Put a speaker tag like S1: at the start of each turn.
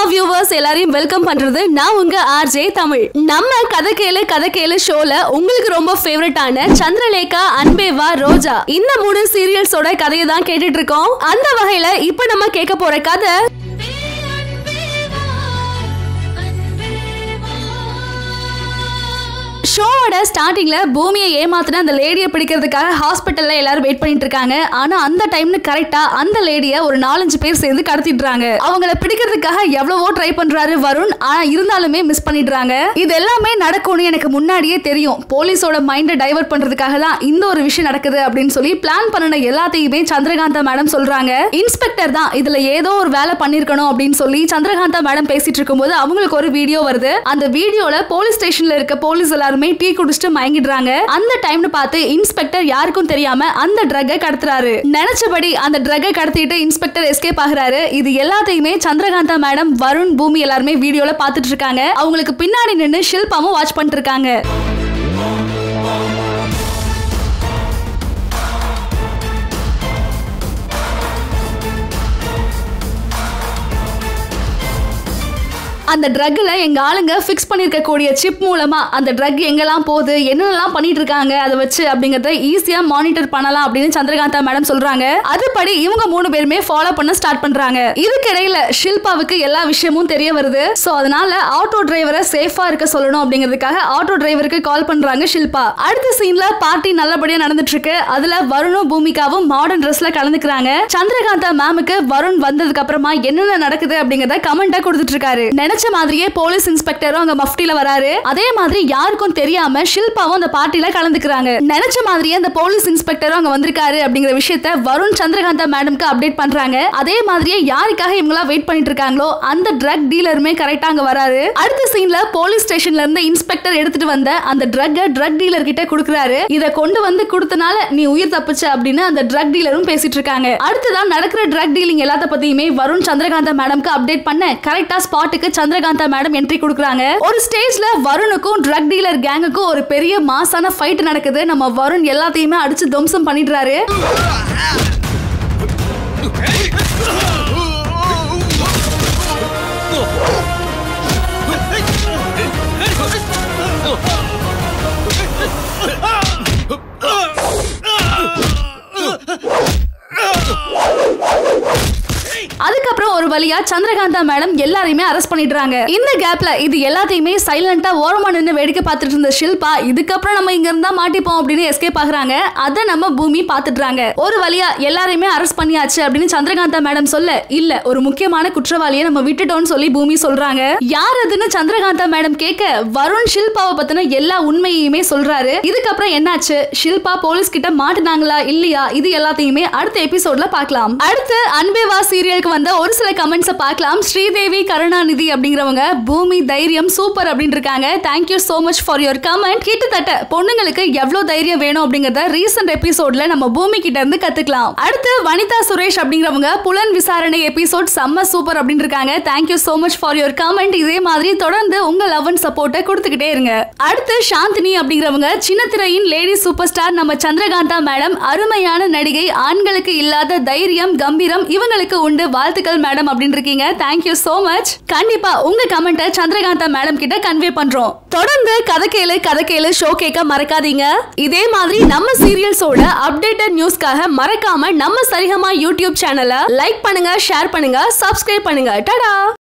S1: viewers எல்லாரையும் welcome பண்றது நான் உங்க ஆர்ஜே தமிழ் நம்ம கதை கேளு கதை கேளு ஷோல உங்களுக்கு ரொம்ப ஃபேவரட்டான சந்திரலேகா அன்பேவா ரோஜா இந்த மூணு சீரியல்ஸோட கதையை தான் கேட்டுட்டு இருக்கோம் அந்த வகையில இப்ப நம்ம கேட்க போற கதை ஷோவோட ஸ்டார்டிங்ல பூமியை ஏமாத்தின அந்த லேடியை பிடிக்கிறதுக்காக ஹாஸ்பிட்டல்ல எல்லாரும் வெயிட் பண்ணிட்டு இருக்காங்க ஆனா அந்த டைம்னு கரெக்டா அந்த லேடிய ஒரு நாலஞ்சு பேர் சேர்ந்து கடத்திடுறாங்க அவங்கள பிடிக்கிறதுக்காக எவ்வளவோ ட்ரை பண்றாரு வருண் ஆனா இருந்தாலுமே மிஸ் பண்ணிடுறாங்க இது எல்லாமே நடக்கும்னு எனக்கு முன்னாடியே தெரியும் போலீஸோட மைண்டை டைவர்ட் பண்றதுக்காக தான் இந்த ஒரு விஷயம் நடக்குது அப்படின்னு சொல்லி பிளான் பண்ணின எல்லாத்தையுமே சந்திரகாந்தா மேடம் சொல்றாங்க இன்ஸ்பெக்டர் தான் இதுல ஏதோ ஒரு வேலை பண்ணிருக்கணும் அப்படின்னு சொல்லி சந்திரகாந்தா மேடம் பேசிட்டு இருக்கும்போது அவங்களுக்கு ஒரு வீடியோ வருது அந்த வீடியோல போலீஸ் ஸ்டேஷன்ல இருக்க போலீஸ் எல்லாருமே டீ குடிச்சிட்டு மயங்கிடுறாங்க அந்த டைம்னு பார்த்து இன்ஸ்பெக்டர் யாருக்கும் தெரியாம அந்த ட்ரக்கை கடத்துறாரு நினைச்சபடி அந்த ட்ரக்கை கடத்திட்டு இன்ஸ்பெக்டர் எஸ்கேப் ஆகுறாரு இது எல்லாத்தையுமே சந்திரகாந்தா மேடம் வருண் பூமி எல்லாருமே வீடியோல பார்த்துட்டு இருக்காங்க அவங்களுக்கு பின்னாடி நின்று ஷில்பாவும் வாட்ச் பண்ணிட்டு இருக்காங்க அந்த ட்ரக்ல எங்க ஆளுங்க ஃபிக்ஸ் பண்ணிருக்கக்கூடிய சிப் மூலமா அந்த ட்ரக் எங்கெல்லாம் போகுது என்னென்னலாம் பண்ணிட்டு இருக்காங்க அதை வச்சு அப்படிங்கறத ஈஸியா மானிட்டர் பண்ணலாம் அப்படின்னு சந்திரகாந்தா மேடம் சொல்றாங்க அதுபடி இவங்க மூணு பேருமே ஃபாலோ பண்ண ஸ்டார்ட் பண்றாங்க இதுக்கிடையில ஷில்பாவுக்கு எல்லா விஷயமும் தெரிய வருது சோ அதனால ஆட்டோ டிரைவரை சேஃபா இருக்க சொல்லணும் அப்படிங்கிறதுக்காக ஆட்டோ டிரைவருக்கு கால் பண்றாங்க ஷில்பா அடுத்த சீன்ல பார்ட்டி நல்லபடியா நடந்துட்டு இருக்கு அதுல வருணும் பூமிகாவும் மாடர்ன் ட்ரெஸ்ல கலந்துக்கிறாங்க சந்திரகாந்தா மேமுக்கு வருண் வந்ததுக்கு அப்புறமா என்னென்ன நடக்குது அப்படிங்கறத கமெண்டா கொடுத்துட்டு இருக்காரு நினைச்ச மாதிரியே போலீஸ் இன்ஸ்பெக்டரும் அங்க மஃப்டில வராரு அதே மாதிரி யாருக்கும் தெரியாம ஷில்பாவும் அந்த பார்ட்டில கலந்துக்கிறாங்க நினைச்ச மாதிரியே அந்த போலீஸ் இன்ஸ்பெக்டரும் அங்க வந்திருக்காரு அப்படிங்கிற விஷயத்த வருண் சந்திரகாந்தா மேடம்க்கு அப்டேட் பண்றாங்க அதே மாதிரியே யாருக்காக இவங்களா வெயிட் பண்ணிட்டு இருக்காங்களோ அந்த ட்ரக் டீலருமே கரெக்டா அங்க வராரு அடுத்த சீன்ல போலீஸ் ஸ்டேஷன்ல இருந்து இன்ஸ்பெக்டர் எடுத்துட்டு வந்த அந்த ட்ரக்க ட்ரக் டீலர் கிட்ட கொடுக்குறாரு இத கொண்டு வந்து கொடுத்தனால நீ உயிர் தப்பிச்ச அப்படின்னு அந்த ட்ரக் டீலரும் பேசிட்டு இருக்காங்க அடுத்ததான் நடக்கிற ட்ரக் டீலிங் எல்லாத்த பத்தியுமே வருண் சந்திரகாந்தா மேடம்க்கு அப்டேட் பண்ண கரெக்டா ஸ்பாட்டுக்கு சந்திரகாந்தா மேடம் என்ட்ரி கொடுக்குறாங்க ஒரு ஸ்டேஜ்ல வருணுக்கும் ட்ரக் டீலர் கேங்குக்கும் ஒரு பெரிய மாசான ஃபைட் நடக்குது நம்ம வருண் எல்லாத்தையுமே அடிச்சு துவம்சம் பண்ணிடுறாரு அதுக்கப்புறம் ஒரு வழியா சந்திரகாந்தா மேடம் எல்லாரையுமே அரெஸ்ட் பண்ணிடுறாங்க இந்த கேப்ல இது எல்லாத்தையுமே சைலண்டா ஓரமா நின்று வேடிக்கை பார்த்துட்டு இருந்த ஷில்பா இதுக்கப்புறம் நம்ம இங்க இருந்தா மாட்டிப்போம் அப்படின்னு எஸ்கேப் ஆகுறாங்க அதை நம்ம பூமி பார்த்துடுறாங்க ஒரு வழியா எல்லாரையுமே அரெஸ்ட் பண்ணியாச்சு அப்படின்னு சந்திரகாந்தா மேடம் சொல்ல இல்ல ஒரு முக்கியமான குற்றவாளியை நம்ம விட்டுட்டோம்னு சொல்லி பூமி சொல்றாங்க யார் அதுன்னு சந்திரகாந்தா மேடம் கேட்க வருண் ஷில்பாவை பத்தின எல்லா உண்மையுமே சொல்றாரு இதுக்கப்புறம் என்னாச்சு ஷில்பா போலீஸ் கிட்ட மாட்டினாங்களா இல்லையா இது எல்லாத்தையுமே அடுத்த எபிசோட்ல பார்க்கலாம் அடுத்து அன்பேவா சீரியலுக்கு வந்த ஒரு சில கமெண்ட்ஸை பார்க்கலாம் ஸ்ரீதேவி கருணாநிதி அப்படிங்கிறவங்க பூமி தைரியம் சூப்பர் அப்படின்னு இருக்காங்க thank you so much for your comment கிட்டத்தட்ட பொண்ணுங்களுக்கு எவ்வளவு தைரியம் வேணும் அப்படிங்கறத ரீசெண்ட் எபிசோட்ல நம்ம பூமி கிட்ட இருந்து கத்துக்கலாம் அடுத்து வனிதா சுரேஷ் அப்படிங்கிறவங்க புலன் விசாரணை எபிசோட் செம்ம சூப்பர் அப்படின்னு இருக்காங்க thank you so much for your comment இதே மாதிரி தொடர்ந்து உங்க லவ் அண்ட் சப்போர்ட்டை கொடுத்துக்கிட்டே இருங்க அடுத்து சாந்தினி அப்படிங்கிறவங்க சின்ன திரையின் லேடி சூப்பர் ஸ்டார் நம்ம சந்திரகாந்தா மேடம் அருமையான நடிகை ஆண்களுக்கு இல்லாத தைரியம் கம்பீரம் இவங்களுக்கு உண்டு வாழ்த்துக்கள் மேடம் அப்படின்னு இருக்கீங்க தேங்க்யூ சோ மச் கண்டிப்பா உங்க கமெண்ட்டை சந்திரகாந்தா மேடம் கிட்ட கன்வே பண்றோம் தொடர்ந்து கதை கேளு கதை கேளு ஷோ கேட்க மறக்காதீங்க இதே மாதிரி நம்ம சீரியல்ஸோட அப்டேட்டட் நியூஸ்க்காக மறக்காம நம்ம சரிகமா யூடியூப் சேனலை லைக் பண்ணுங்க ஷேர் பண்ணுங்க சப்ஸ்கிரைப் பண்ணுங்க டடா